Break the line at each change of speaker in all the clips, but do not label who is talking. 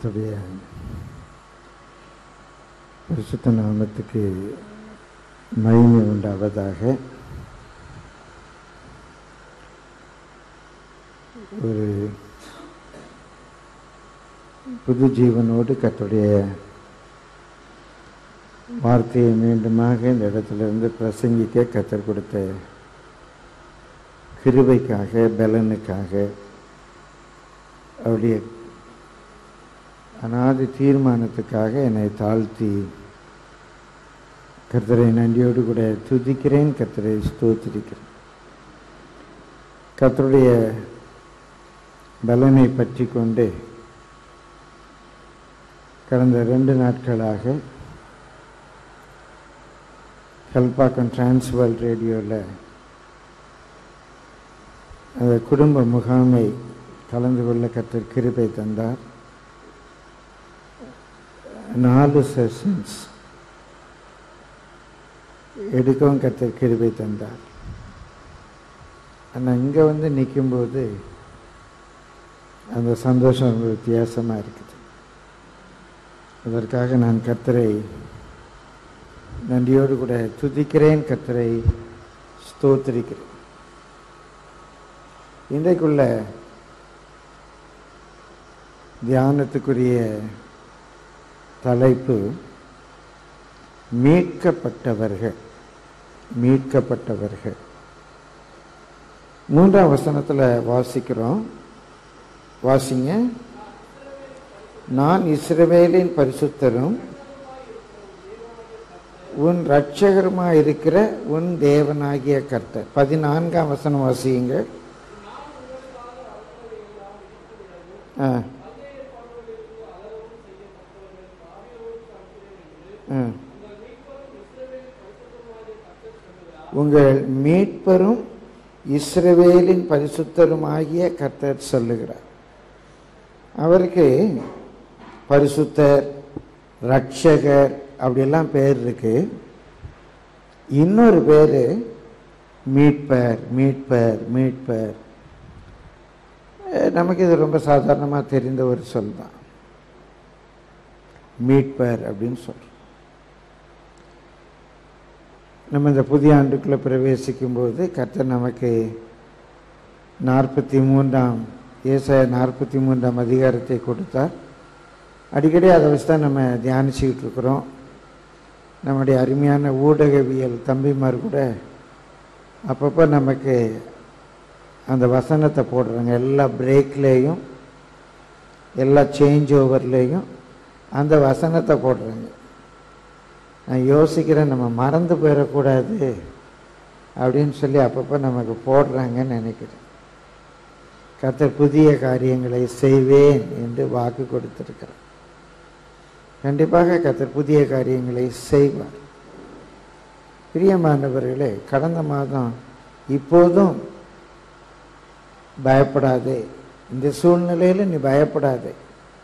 கர்த்தருடைய பரிசுத்த நாமத்துக்கு மகிமை உண்டாவதாக ஒரு புது ஜீவனோடு கர்த்தருடைய வார்த்தையை மீண்டுமாக இந்த இடத்திலிருந்து பிரசங்கிக்க கத்தர் கொடுத்த கிருபைக்காக பலனுக்காக அவருடைய அனாதி தீர்மானத்துக்காக என்னை தாழ்த்தி கர்த்தரை நன்றியோடு கூட துதிக்கிறேன் கர்த்தரை ஸ்தோத்திரிக்கிறேன் கர்த்தருடைய பலனை பற்றி கொண்டு கடந்த ரெண்டு நாட்களாக கல்பாக்கம் டிரான்ஸ்வேர்ல்ட் ரேடியோவில் அந்த குடும்ப முகாமை கலந்து கொள்ள கத்தர் கிருபை தந்தார் நாலு செஷன்ஸ் எடுக்கவும் கத்தர் கிருபை தந்தார் ஆனால் இங்கே வந்து நிற்கும்போது அந்த சந்தோஷம் ரொம்ப வித்தியாசமாக இருக்குது அதற்காக நான் கத்தரை நன்றியோடு கூட துதிக்கிறேன் கத்தரை ஸ்தோத்திரிக்கிறேன் இன்றைக்குள்ள தியானத்துக்குரிய தலைப்பு மீட்கப்பட்டவர்கள் மீட்கப்பட்டவர்கள் மூன்றாம் வசனத்தில் வாசிக்கிறோம் வாசிங்க நான் இஸ்ரவேலின் பரிசுத்தரும் உன் ரட்சகருமாக இருக்கிற உன் தேவனாகிய கர்த்தர் பதினான்காம் வசனம் வாசியுங்க ஆ ஆ. உங்கள் மீட்பரும் இஸ்ரவேலின் பரிசுத்தருமாகிய கர்த்தர் சொல்லுகிறார் அவருக்கு பரிசுத்தர் ரட்சகர் அப்படியெல்லாம் பேர் இருக்கு இன்னொரு பேர் மீட்பர் மீட்பர் மீட்பர் அஹ் நமக்கு இது ரொம்ப சாதாரணமாக தெரிந்த ஒரு சொல் தான் மீட்பர் அப்படின்னு சொல்கிறோம் நம்ம இந்த புதிய ஆண்டுக்குள்ளே பிரவேசிக்கும்போது கர்த்தர் நமக்கு நாற்பத்தி மூன்றாம் ஏசாய நாற்பத்தி மூன்றாம் அதிகாரத்தை கொடுத்தார் அடிக்கடி அதை வச்சு தான் நம்ம தியானிச்சுக்கிட்டு இருக்கிறோம் நம்முடைய அருமையான ஊடகவியல் தம்பிமார் கூட அப்பப்போ நமக்கு அந்த வசனத்தை போடுறாங்க எல்லா பிரேக்லேயும் எல்லா சேஞ்ச் ஓவர்லேயும் அந்த வசனத்தை போடுறாங்க நான் யோசிக்கிறேன் நம்ம மறந்து போயிடக்கூடாது அப்படின்னு சொல்லி அப்பப்போ நமக்கு போடுறாங்கன்னு நினைக்கிறேன் கர்த்தர் புதிய காரியங்களை செய்வேன் என்று வாக்கு கொடுத்திருக்கிறார் கண்டிப்பாக கர்த்தர் புதிய காரியங்களை செய்வார் பிரியமானவர்களே கடந்த மாதம் இப்போதும் பயப்படாதே இந்த சூழ்நிலையில் நீ பயப்படாதே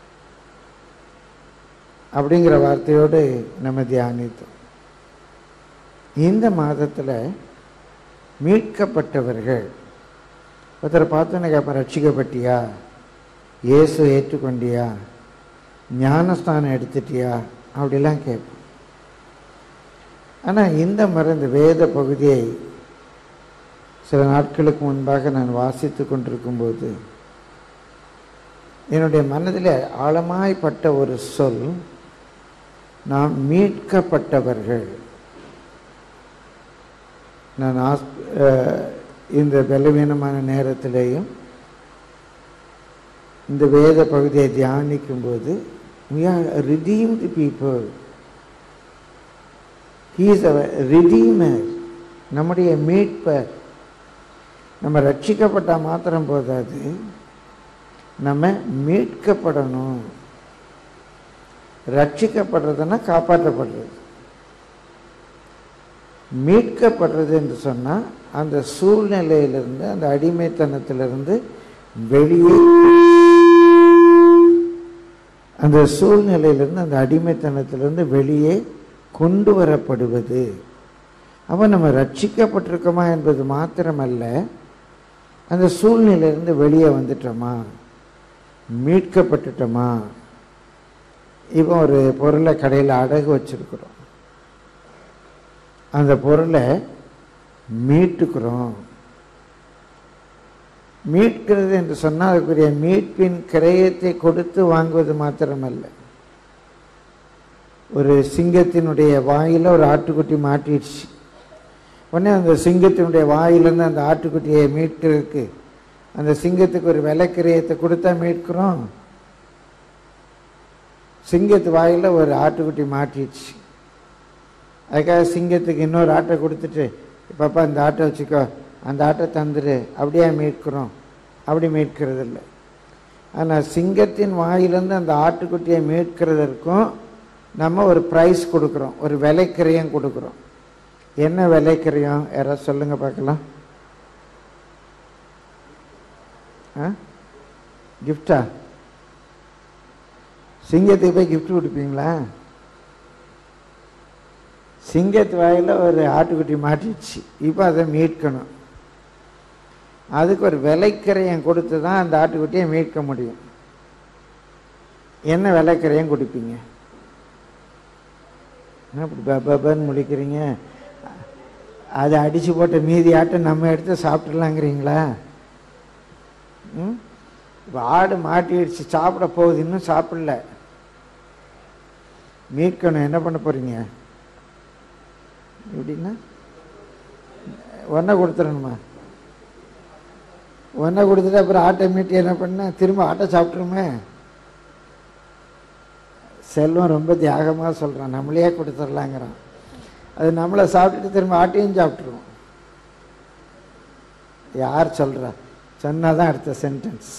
அப்படிங்கிற வார்த்தையோடு நம்ம தியானித்தோம் இந்த மாதத்தில் மீட்கப்பட்டவர்கள் ஒருத்தரை பார்த்தோன்னே கேட்பேன் ரட்சிக்கப்பட்டியா இயேசு ஏற்றுக்கொண்டியா ஞானஸ்தானம் எடுத்துட்டியா அப்படிலாம் கேட்பேன் ஆனால் இந்த முறை இந்த வேத பகுதியை சில நாட்களுக்கு முன்பாக நான் வாசித்து கொண்டிருக்கும்போது என்னுடைய மனதில் ஆழமாய்ப்பட்ட ஒரு சொல் நாம் மீட்கப்பட்டவர்கள் நான் ஆஸ் அஹ், இந்த பலவீனமான நேரத்திலேயும் இந்த வேத பகுதியை தியானிக்கும்போது we are redeemed people he is a redeemer நம்முடைய மீட்பர் நம்ம ரட்சிக்கப்பட்டால் மாத்திரம் போதாது நம்ம மீட்கப்படணும் ரட்சிக்கப்படுறதுன்னா காப்பாற்றப்படுறது மீட்கப்படுறது என்று சொன்னால் அந்த சூழ்நிலையிலிருந்து அந்த அடிமைத்தனத்திலிருந்து வெளியே அந்த சூழ்நிலையிலிருந்து அந்த அடிமைத்தனத்திலிருந்து வெளியே கொண்டு வரப்படுவது அப்போ நம்ம ரட்சிக்கப்பட்டிருக்கோமா என்பது மாத்திரமல்ல அந்த சூழ்நிலையிலிருந்து வெளியே வந்துட்டோமா மீட்கப்பட்டுட்டோமா இப்போ ஒரு பொருளை கடையில் அடகு வச்சிருக்கிறோம் அந்த பொருளை மீட்டுக்கிறோம் மீட்கிறது என்று சொன்னால் அதுக்குரிய மீட்பின் கிரயத்தை கொடுத்து வாங்குவது மாத்திரமல்ல ஒரு சிங்கத்தினுடைய வாயில ஒரு ஆட்டுக்குட்டி மாட்டிடுச்சு உடனே அந்த சிங்கத்தினுடைய வாயிலிருந்து அந்த ஆட்டுக்குட்டியை மீட்கிறதுக்கு அந்த சிங்கத்துக்கு ஒரு விலைக்கிரயத்தை கொடுத்தா மீட்கிறோம் சிங்கத்து வாயில ஒரு ஆட்டுக்குட்டி மாட்டிடுச்சு அதுக்காக சிங்கத்துக்கு இன்னொரு ஆட்டை கொடுத்துட்டு பாப்பா இந்த ஆட்டை வச்சுக்கோ அந்த ஆட்டை தந்துரு அப்படியே மீட்கிறோம் அப்படி மீட்கிறது இல்லை ஆனால் சிங்கத்தின் வாயிலிருந்து அந்த ஆட்டுக்குட்டியை மீட்கிறதற்கும் நம்ம ஒரு ப்ரைஸ் கொடுக்குறோம் ஒரு விலைக்கிரயம் கொடுக்குறோம் என்ன விலைக்கிரயம் யாராவது சொல்லுங்க பார்க்கலாம் ஆ கிஃப்டா சிங்கத்துக்கு போய் gift கொடுப்பீங்களா சிங்கத்து வாயில ஒரு ஆட்டுக்குட்டி மாட்டிடுச்சு இப்போ அதை மீட்கணும் அதுக்கு ஒரு விலைக்கிரயம் கொடுத்து தான் அந்த ஆட்டுக்குட்டியை மீட்க முடியும் என்ன விலைக்கிரயம் கொடுப்பீங்க என்ன இப்படி பபான்னு முழிக்கிறீங்க அதை அடிச்சு போட்ட மீதி ஆட்டை நம்ம எடுத்து சாப்பிட்றலாங்கிறீங்களா ம் இப்போ ஆடு மாட்டிடுச்சு சாப்பிட போகுது இன்னும் சாப்பிடல மீட்கணும் என்ன பண்ண போறீங்க எப்படின்னா ஒன்றை கொடுத்துடணுமா ஒன்றை கொடுத்துட்டு அப்புறம் ஆட்டை மீட்டு என்ன பண்ண திரும்ப ஆட்டை சாப்பிட்ருமே செல்வம் ரொம்ப தியாகமாக சொல்கிறான் நம்மளையே கொடுத்துடலாங்கிறான் அது நம்மளை சாப்பிட்டுட்டு திரும்ப ஆட்டையும் சாப்பிட்ருவோம் யார் சொல்கிறா சொன்னால் தான் அடுத்த சென்டென்ஸ்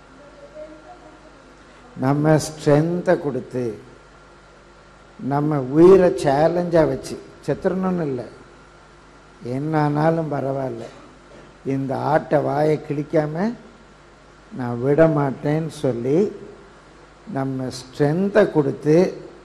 நம்ம ஸ்ட்ரென்த்தை கொடுத்து நம்ம உயிரை சேலஞ்சாக வச்சு செத்துறணும்னு இல்லை என்ன ஆனாலும் பரவாயில்ல இந்த ஆட்டை வாயை கிழிக்காம நான் விட மாட்டேன்னு சொல்லி நம்ம ஸ்ட்ரென்த்தை கொடுத்து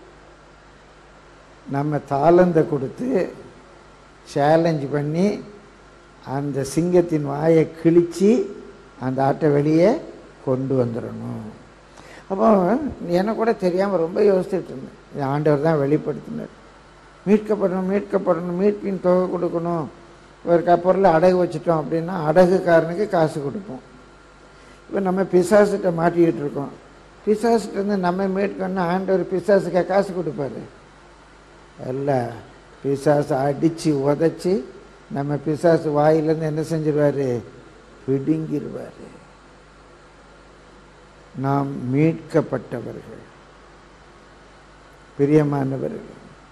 நம்ம தாளந்தை கொடுத்து சேலஞ்ச் பண்ணி அந்த சிங்கத்தின் வாயை கிழிச்சு அந்த ஆட்டை வெளியே கொண்டு வந்துடணும் அப்போ எனக்கு கூட தெரியாமல் ரொம்ப யோசிச்சுட்டு இருந்தேன் இது ஆண்டவர் தான் வெளிப்படுத்தினார் மீட்கப்படணும் மீட்கப்படணும் மீட்பின் தொகை கொடுக்கணும் ஒரு க பொருளை அடகு வச்சுட்டோம் அப்படின்னா அடகுக்காரனுக்கு காசு கொடுப்போம் இப்போ நம்ம பிசாசுகிட்ட மாட்டிக்கிட்டு இருக்கோம் பிசாசுகிட்ட இருந்து நம்ம மீட்கணும்னா ஆண்டவர் பிசாசுக்கு காசு கொடுப்பாரு அல்ல பிசாசு அடித்து உதச்சி நம்ம பிசாசு வாயிலேருந்து என்ன செஞ்சிருவாரு பிடுங்கிடுவார் நாம் மீட்கப்பட்டவர்கள் பிரியமானவர்கள்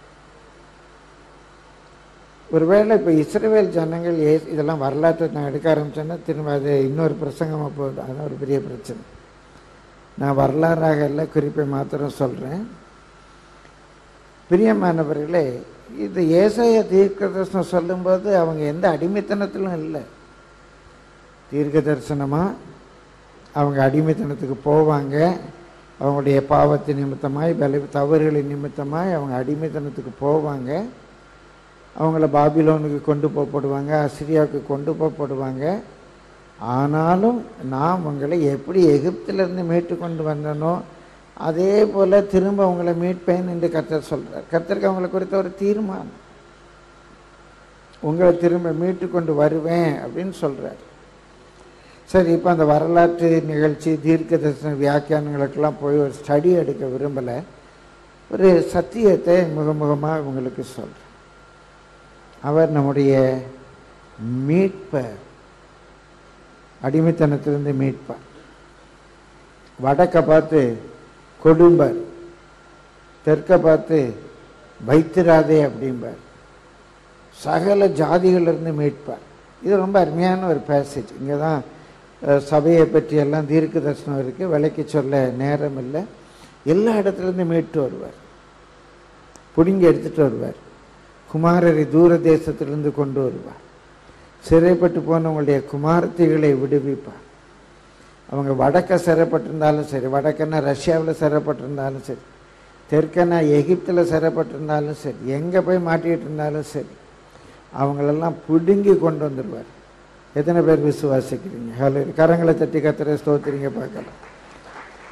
ஒருவேளை இப்போ இஸ்ரவேல் ஜனங்கள் ஏ இதெல்லாம் வரலாற்றை நான் எடுக்க ஆரம்பிச்சேன்னா திரும்ப அது இன்னொரு பிரசங்கமாக போகுது அதான் ஒரு பெரிய பிரச்சனை நான் வரலாறாக இல்லை குறிப்பை மாத்திரம் சொல்கிறேன் பிரியமானவர்களே இது ஏசாய தீர்க்க தரிசனம் சொல்லும்போது அவங்க எந்த அடிமைத்தனத்திலும் இல்லை தீர்க்க தரிசனமாக அவங்க அடிமைத்தனத்துக்கு போவாங்க அவங்களுடைய பாவத்தின் நிமித்தமாய் பல தவறுகளின் நிமித்தமாய் அவங்க அடிமைத்தனத்துக்கு போவாங்க அவங்கள பாபிலோனுக்கு கொண்டு போகப்படுவாங்க அசிரியாவுக்கு கொண்டு போகப்படுவாங்க ஆனாலும் நான் உங்களை எப்படி எகிப்திலிருந்து மீட்டு கொண்டு வந்தனோ அதே போல் திரும்ப அவங்கள மீட்பேன் என்று கர்த்தர் சொல்கிறார் கர்த்தருக்கு அவங்களை குறித்த ஒரு தீர்மானம் உங்களை திரும்ப மீட்டு கொண்டு வருவேன் அப்படின்னு சொல்கிறார் சரி இப்போ அந்த வரலாற்று நிகழ்ச்சி தீர்க்க தரிசன வியாக்கியானங்களுக்கெல்லாம் போய் ஒரு ஸ்டடி எடுக்க விரும்பலை ஒரு சத்தியத்தை முகமுகமாக இவங்களுக்கு சொல்கிறேன் அவர் நம்முடைய மீட்பர் அடிமைத்தனத்திலிருந்து மீட்பார் வடக்க பார்த்து கொடும்பர் தெற்க பார்த்து வைத்திராதே அப்படிம்பார் சகல ஜாதிகளிலிருந்து மீட்பார் இது ரொம்ப அருமையான ஒரு பேசேஜ் இங்கே தான் அஹ், சபையை பற்றி எல்லாம் தீர்க்க தரிசனம் இருக்குது விலைக்கு சொல்ல நேரம் இல்லை எல்லா இடத்துலேருந்து மீட்டு வருவார் பிடுங்கி எடுத்துட்டு வருவார் குமாரரை தூர தேசத்திலிருந்து கொண்டு வருவார் சிறைப்பட்டு போனவங்களுடைய குமாரத்திகளை விடுவிப்பார் அவங்க வடக்க சிறைப்பட்டிருந்தாலும் சரி வடக்கன்னா ரஷ்யாவில் சிறைப்பட்டிருந்தாலும் சரி தெற்கன்னா எகிப்தில் சிறைப்பட்டிருந்தாலும் சரி எங்கே போய் மாட்டிக்கிட்டு இருந்தாலும் சரி அவங்களெல்லாம் பிடுங்கி கொண்டு வந்துடுவார் எத்தனை பேர் விசுவாசிக்கிறீங்க ஹலோ கரங்களை தட்டி கத்துற ஸ்தோத்திரிங்க பார்க்கலாம்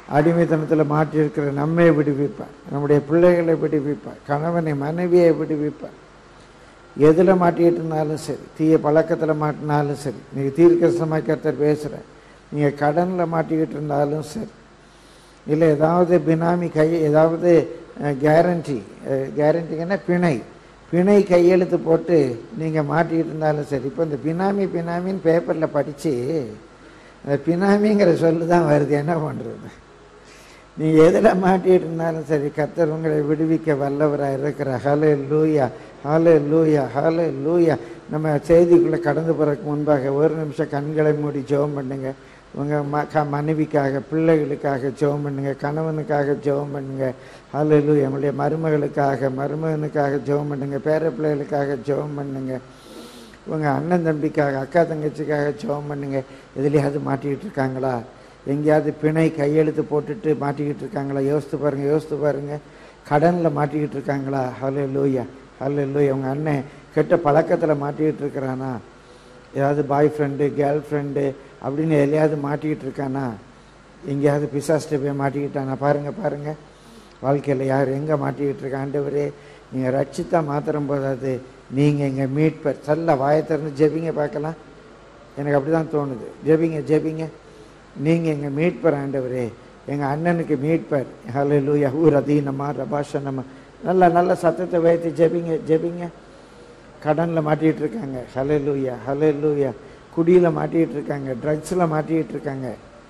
அடிமைத்தனத்தில் மாட்டியிருக்கிற நம்மை விடுவிப்பார் நம்முடைய பிள்ளைகளை விடுவிப்பார் கணவனை மனைவியை விடுவிப்பார் எதில் மாட்டிக்கிட்டு இருந்தாலும் சரி தீய பழக்கத்தில் மாட்டினாலும் சரி நீங்கள் தீர்க்கசமாக கருத்தர் பேசுகிறேன் நீங்கள் கடனில் மாட்டிக்கிட்டு இருந்தாலும் சரி இல்லை ஏதாவது பினாமி கை ஏதாவது கேரண்டி கேரண்டிங்கன்னா பிணை பிணை கையெழுத்து போட்டு நீங்கள் மாட்டிக்கிட்டு இருந்தாலும் சரி இப்போ இந்த பினாமி பினாமின்னு பேப்பரில் படித்து அந்த பினாமிங்கிற சொல்லு தான் வருது என்ன பண்ணுறது நீங்கள் எதில் மாட்டிகிட்டு இருந்தாலும் சரி கர்த்தர் உங்களை விடுவிக்க வல்லவராக இருக்கிற ஹலே லூயா ஹலே லூயா ஹலே லூயா நம்ம செய்திக்குள்ளே கடந்து போகிறதுக்கு முன்பாக ஒரு நிமிஷம் கண்களை மூடி ஜெபம் பண்ணுங்க உங்கள் ம க மனைவிக்காக பிள்ளைகளுக்காக ஜெபம் பண்ணுங்க கணவனுக்காக ஜெபம் பண்ணுங்க ஹலே லூயா நம்முடைய மருமகளுக்காக மருமகனுக்காக ஜெபம் பண்ணுங்க பேர பிள்ளைகளுக்காக ஜெபம் பண்ணுங்க உங்கள் அண்ணன் தம்பிக்காக அக்கா தங்கச்சிக்காக ஜெபம் பண்ணுங்க எதுலையாவது மாட்டிக்கிட்டு இருக்காங்களா எங்கேயாவது பிணை கையெழுத்து போட்டுட்டு மாட்டிக்கிட்டு இருக்காங்களா யோசித்து பாருங்கள் யோசித்து பாருங்கள் கடனில் மாட்டிக்கிட்டு இருக்காங்களா ஹலோ லூயா ஹலோ லூயா உங்கள் அண்ணன் கெட்ட பழக்கத்தில் மாட்டிக்கிட்டு இருக்கிறானா ஏதாவது பாய் ஃப்ரெண்டு கேர்ள் ஃப்ரெண்டு அப்படின்னு எதையாவது மாட்டிக்கிட்டு இருக்கானா எங்கேயாவது பிசாஸ்ட்டு போய் மாட்டிக்கிட்டானா பாருங்கள் பாருங்கள் வாழ்க்கையில் யார் எங்கே மாட்டிக்கிட்டு இருக்கா ஆண்டவரே நீங்கள் ரட்சித்தா மாத்திரம் போதாது நீங்கள் எங்கள் மீட்பர் நல்ல வாயை திறந்து ஜெபிங்க பார்க்கலாம் எனக்கு அப்படி தான் தோணுது ஜெபிங்க ஜெபிங்க நீங்கள் எங்கள் மீட்பர் ஆண்டவரே எங்கள் அண்ணனுக்கு மீட்பர் ஹலோ லூயா ஊர் அதீனமா ரபாஷனமா நல்ல நல்ல சத்தத்தை வைத்து ஜெபிங்க ஜெபிங்க கடனில் மாட்டிகிட்டு இருக்காங்க ஹலே லூயா ஹலே லூயா குடியில் மாட்டிகிட்டு இருக்காங்க ட்ரக்ஸில் மாட்டிக்கிட்டு இருக்காங்க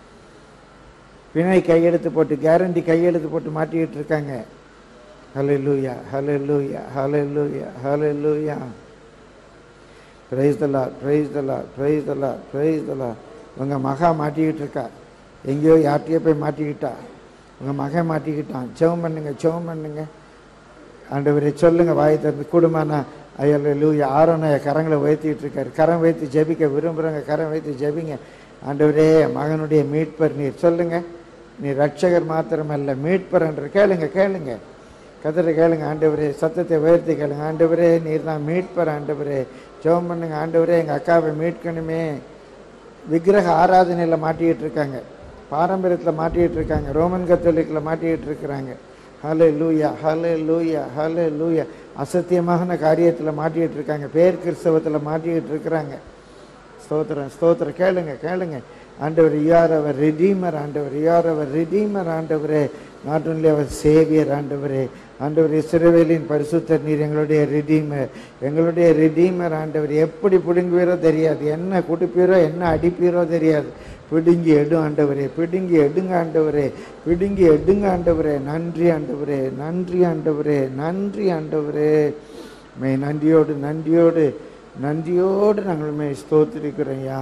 பிணை கையெழுத்து போட்டு கேரண்டி கையெழுத்து போட்டு மாட்டிக்கிட்டு இருக்காங்க ஹலே லூயா ஹலே லூயா ஹலே லூயா ஹலே லூயா ப்ரைஸ் தலா ப்ரைஸ் தலா ப்ரைஸ் தலா ப்ரைஸ் தலா உங்கள் மகா மாட்டிக்கிட்டு இருக்கா எங்கேயோ யார்கிட்டயோ போய் மாட்டிக்கிட்டா உங்கள் மகன் மாட்டிக்கிட்டான் செவம் பண்ணுங்க செவம் பண்ணுங்க ஆண்டவரே சொல்லுங்க வாயை திறந்து கூடுமானா ஐயல்ல லூயா ஆரோனைய கரங்களை உயர்த்திட்டு இருக்காரு கரம் வைத்து ஜெபிக்க விரும்புகிறவங்க கரம் வைத்து ஜெபிங்க ஆண்டவரே மகனுடைய மீட்பர் நீர் சொல்லுங்க நீ ரட்சகர் மாத்திரமல்ல மீட்பர் என்று கேளுங்க கேளுங்க கதிரை கேளுங்க ஆண்டவரே சத்தத்தை உயர்த்தி கேளுங்க ஆண்டவரே நீர் தான் மீட்பர் ஆண்டவரே ஜெபம் பண்ணுங்க ஆண்டவரே எங்கள் அக்காவை மீட்கணுமே விக்கிரக ஆராதனையில் மாட்டிக்கிட்டு இருக்காங்க பாரம்பரியத்தில் மாட்டிக்கிட்டு இருக்காங்க ரோமன் கத்தோலிக்கில் மாட்டிக்கிட்டு இருக்கிறாங்க ஹலே லூயா ஹலே லூயா ஹலே லூயா அசத்தியமான காரியத்தில் மாட்டிக்கிட்டு இருக்காங்க பேர் கிறிஸ்தவத்தில் மாட்டிக்கிட்டு இருக்கிறாங்க ஸ்தோத்திரம் ஸ்தோத்திரம் கேளுங்க கேளுங்க ஆண்டவர் யார் அவர் ரிடீமர் ஆண்டவர் யார் அவர் ரிடீமர் ஆண்டவரே நாட் ஒன்லி அவர் சேவியர் ஆண்டவரே ஆண்டவர் இஸ்ரவேலின் பரிசுத்தர் நீர் எங்களுடைய ரிடீமர் எங்களுடைய ரிடீமர் ஆண்டவர் எப்படி பிடுங்குவீரோ தெரியாது என்ன குடிப்பீரோ என்ன அடிப்பீரோ தெரியாது பிடுங்கி எடு ஆண்டவரே பிடுங்கி எடுங்க ஆண்டவரே பிடுங்கி எடுங்க ஆண்டவரே நன்றி ஆண்டவரே நன்றி ஆண்டவரே நன்றி ஆண்டவரே மே நன்றியோடு நன்றியோடு நன்றியோடு நாங்கள் மே ஸ்தோத்திரிக்கிறோம்யா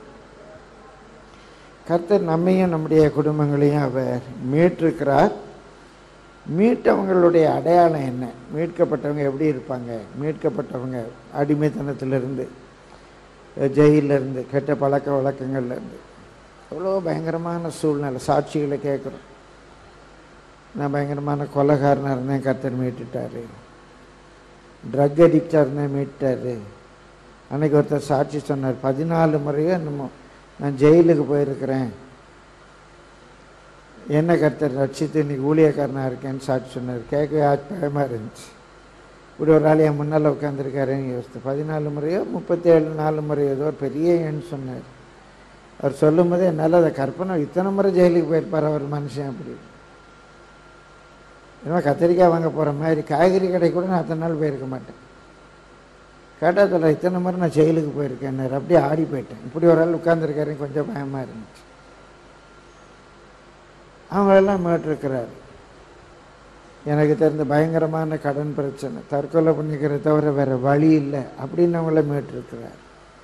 கர்த்தர் நம்மையும் நம்முடைய குடும்பங்களையும் அவர் மீட்டிருக்கிறார் மீட்டவங்களுடைய அடையாளம் என்ன மீட்கப்பட்டவங்க எப்படி இருப்பாங்க மீட்கப்பட்டவங்க அடிமைத்தனத்திலிருந்து ஜெயிலிருந்து கெட்ட பழக்க வழக்கங்கள்லேருந்து எவ்வளோ பயங்கரமான சூழ்நிலை சாட்சிகளை கேட்குறோம் நான் பயங்கரமான கொலைகாரனாக இருந்தேன் கர்த்தர் மீட்டுட்டாரு ட்ரக் அடிக்டாக இருந்தேன் மீட்டாரு அன்னைக்கு ஒருத்தர் சாட்சி சொன்னார் பதினாலு முறையோ என்னமோ நான் ஜெயிலுக்கு போயிருக்கிறேன் என்ன கர்த்தர் ரட்சித்து இன்னைக்கு ஊழியக்காரனாக இருக்கேன்னு சாட்சி சொன்னார் கேட்கவே ஆச்சரியமாக இருந்துச்சு இப்படி ஒரு ஆள் என் முன்னால் உட்காந்துருக்காருன்னு யோசித்து பதினாலு முறையோ முப்பத்தேழு நாலு முறையோ ஏதோ ஒரு பெரிய எண் சொன்னார் அவர் சொல்லும் போதே என்னால் அதை கற்பனை இத்தனை முறை ஜெயிலுக்கு போயிருப்பார் அவர் மனுஷன் அப்படி ஏன்னா கத்திரிக்காய் வாங்க போகிற மாதிரி காய்கறி கடை கூட நான் அத்தனை நாள் போயிருக்க மாட்டேன் கேட்டால் சொல்ல இத்தனை முறை நான் ஜெயிலுக்கு போயிருக்கேன் அப்படியே ஆடி போயிட்டேன் இப்படி ஒரு ஆள் உட்காந்துருக்காருன்னு கொஞ்சம் பயமாக இருந்துச்சு அவங்களெல்லாம் மீட்டிருக்கிறார் எனக்கு தெரிந்த பயங்கரமான கடன் பிரச்சனை தற்கொலை பண்ணிக்கிறத தவிர வேறு வழி இல்லை அப்படின்னு அவங்கள மீட்டிருக்கிறார்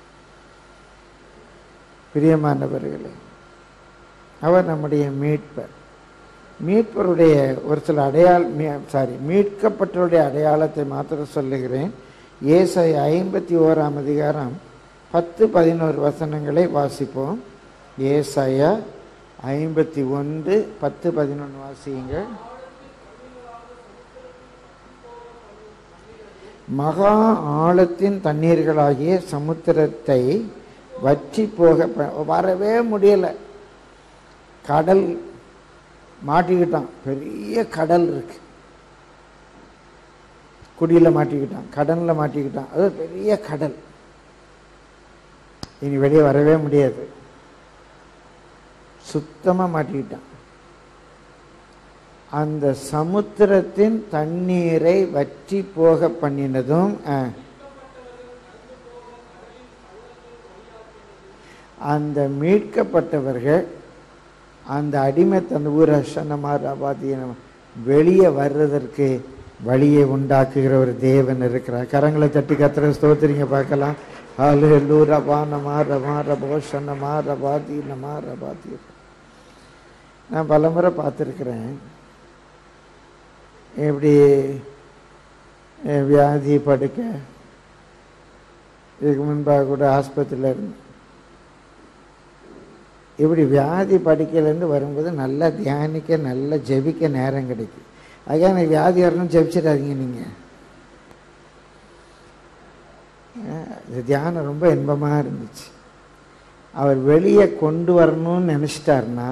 பிரியமானவர்களே அவர் நம்முடைய மீட்பர் மீட்பருடைய ஒரு சில அடையாள சாரி மீட்கப்பட்டவருடைய அடையாளத்தை மாத்திரம் சொல்லுகிறேன் ஏசை ஐம்பத்தி ஓராம் அதிகாரம் பத்து பதினோரு வசனங்களை வாசிப்போம் ஏசாயா ஐம்பத்தி ஒன்று பத்து பதினொன்று வாசியுங்கள் மகா ஆழத்தின் தண்ணீர்களாகிய சமுத்திரத்தை வற்றி போக ப- வரவே முடியலை கடல் மாட்டிக்கிட்டான் பெரிய கடல் இருக்கு குடியில் மாட்டிக்கிட்டான் கடனில் மாட்டிக்கிட்டான் அது பெரிய கடல் இனி வெளியே வரவே முடியாது சுத்தமாக மாட்டிக்கிட்டான் அந்த சமுத்திரத்தின் தண்ணீரை வற்றி போக பண்ணினதும் ஆ, அந்த மீட்கப்பட்டவர்கள் அந்த அடிமைத்தன் ஊரசனமார் அபாதியனம் வெளியே வர்றதற்கு வழியை உண்டாக்குகிற ஒரு தேவன் இருக்கிறார் கரங்களை தட்டி கத்திர ஸ்தோத்திரிங்க பார்க்கலாம் ஹாலு ரபா நமா ரமா ரபோ சன்னமா ரபாதி நமா ரபாதி நான் பலமுறை பார்த்துருக்குறேன் எப்படி அஹ், வியாதி படுக்க இதுக்கு முன்பாக கூட ஆஸ்பத்திரியில் இருந்தேன் இப்படி வியாதி படுக்கையிலேருந்து வரும்போது நல்லா தியானிக்க நல்லா ஜெபிக்க நேரம் கிடைக்கும் அதுக்காக எனக்கு வியாதி வரணும் ஜெபிச்சிடாதீங்க நீங்கள் இந்த தியானம் ரொம்ப இன்பமாக இருந்துச்சு அவர் வெளியே கொண்டு வரணும்னு நினச்சிட்டாருன்னா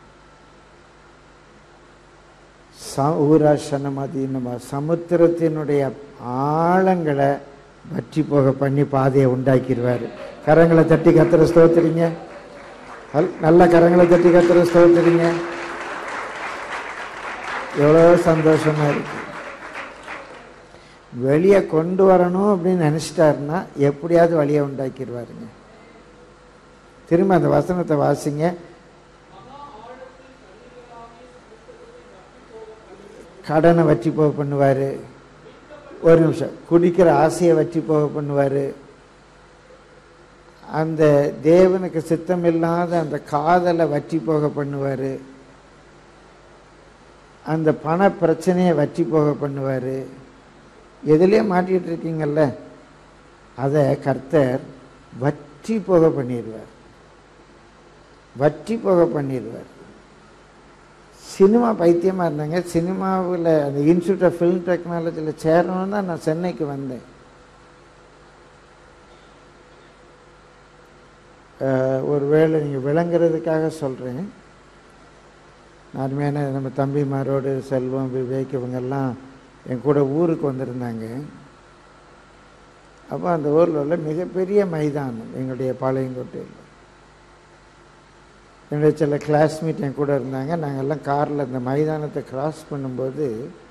ச ஊராசனமதி நம்ம சமுத்திரத்தினுடைய ஆழங்களை வற்றி போக பண்ணி பாதையை உண்டாக்கிடுவார் கரங்களை தட்டி கத்துற ஸ்தோத்திரிங்க ஹல்- நல்ல கரங்களை தட்டி கத்துற ஸ்தோத்திரிங்க எவ்வளோ சந்தோஷமா இருக்கு வெளியே கொண்டு வரணும் அப்படின்னு நினச்சிட்டாருன்னா எப்படியாவது வழியை உண்டாக்கிடுவாருங்க திரும்ப அந்த வசனத்தை வாசிங்க கடனை வற்றி போக பண்ணுவார் ஒரு நிமிஷம் குடிக்கிற ஆசையை வற்றி போக பண்ணுவார் அந்த தேவனுக்கு சித்தம் இல்லாத அந்த காதலை வற்றி போக பண்ணுவார் அந்த பண பிரச்சனையை வற்றி போக பண்ணுவார் எதுலேயே மாட்டிகிட்டு இருக்கீங்கல்ல அதை கர்த்தர் வற்றி போக பண்ணிடுவார் வற்றி போக பண்ணிடுவார் சினிமா பைத்தியமாக இருந்தாங்க சினிமாவில் அந்த இன்ஸ்டியூட் ஆஃப் ஃபிலிம் டெக்னாலஜியில் சேரணும்னு தான் நான் சென்னைக்கு வந்தேன் அஹ், ஒருவேளை நீங்கள் விளங்குறதுக்காக சொல்கிறேன் அருமையான நம்ம தம்பிமாரோடு செல்வம் விவேக் இவங்கெல்லாம் என் கூட ஊருக்கு வந்திருந்தாங்க அப்போ அந்த ஊரில் உள்ள மிகப்பெரிய மைதானம் எங்களுடைய பாளையங்கோட்டையில் என்னுடைய சில கிளாஸ்மேட் என் கூட இருந்தாங்க நாங்கள் எல்லாம் காரில் இந்த மைதானத்தை கிராஸ் பண்ணும்போது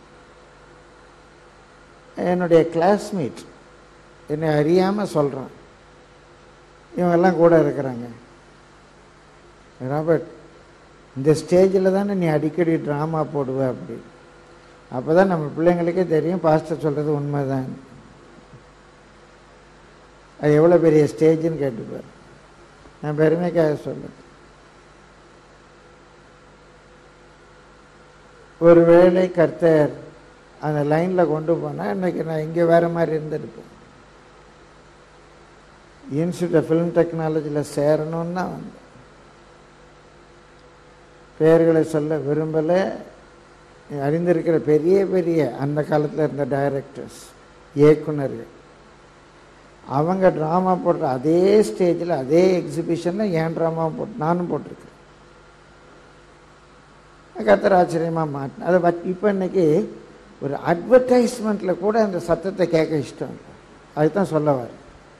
என்னுடைய கிளாஸ்மேட் என்னை அறியாமல் சொல்கிறான் இவங்கெல்லாம் கூட இருக்கிறாங்க ராபர்ட் இந்த ஸ்டேஜில் தானே நீ அடிக்கடி ட்ராமா போடுவ அப்படி அப்போ தான் நம்ம பிள்ளைங்களுக்கே தெரியும் பாஸ்டர் சொல்கிறது உண்மைதான் அது எவ்வளோ பெரிய ஸ்டேஜ்னு கேட்டுப்பார் நான் பெருமைக்காக சொல்லுறேன் ஒருவேளை கர்த்தர் அந்த லைனில் கொண்டு போனால் இன்னைக்கு நான் இங்கே வேற மாதிரி இருந்திருப்பேன் இன்ஸ்டியூட் ஆஃப் ஃபிலிம் டெக்னாலஜியில் சேரணும்னு தான் வந்தேன் பெயர்களை சொல்ல விரும்பலை அறிந்திருக்கிற பெரிய பெரிய அந்த காலத்தில் இருந்த டைரக்டர்ஸ் இயக்குனர்கள் அவங்க ட்ராமா போடுற அதே ஸ்டேஜில் அதே எக்ஸிபிஷனில் ஏன் ட்ராமா போட்டு நானும் போட்டிருக்கேன் கத்தர் ஆச்சரியமாக மாட்டினேன் அதை வட் இப்போ இன்னைக்கு ஒரு அட்வர்டைஸ்மெண்ட்டில் கூட அந்த சத்தத்தை கேட்க இஷ்டம் இல்லை அதுதான் சொல்ல வர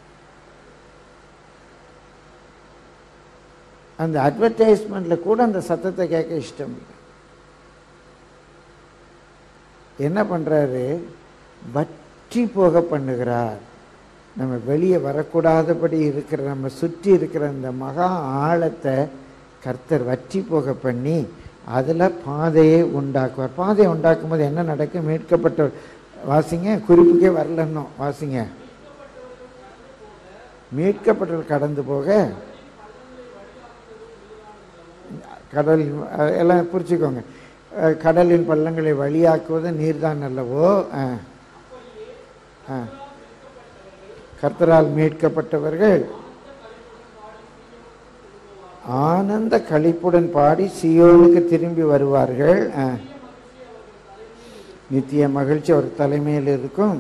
அந்த அட்வர்டைஸ்மெண்ட்டில் கூட அந்த சத்தத்தை கேட்க இஷ்டம் இல்லை என்ன பண்ணுறாரு வற்றி போக பண்ணுகிறார் நம்ம வெளியே வரக்கூடாதபடி இருக்கிற நம்ம சுற்றி இருக்கிற அந்த மகா ஆழத்தை கர்த்தர் வற்றி போக பண்ணி அதில் பாதையை உண்டாக்குவார் பாதையை உண்டாக்கும் போது என்ன நடக்கும் மீட்கப்பட்ட வாசிங்க குறிப்புக்கே வரலன்னும் வாசிங்க மீட்கப்பட்டவர் கடந்து போக கடலின் அஹ், எல்லாம் புரிச்சுக்கோங்க அஹ், கடலின் பள்ளங்களை வழியாக்குவது நீர்தான் அல்லவோ ஆ ஆ கர்த்தரால் மீட்கப்பட்டவர்கள் ஆனந்த களிப்புடன் பாடி சியோனுக்கு திரும்பி வருவார்கள் ஆ. நித்திய மகிழ்ச்சி அவர் தலைமையில் இருக்கும்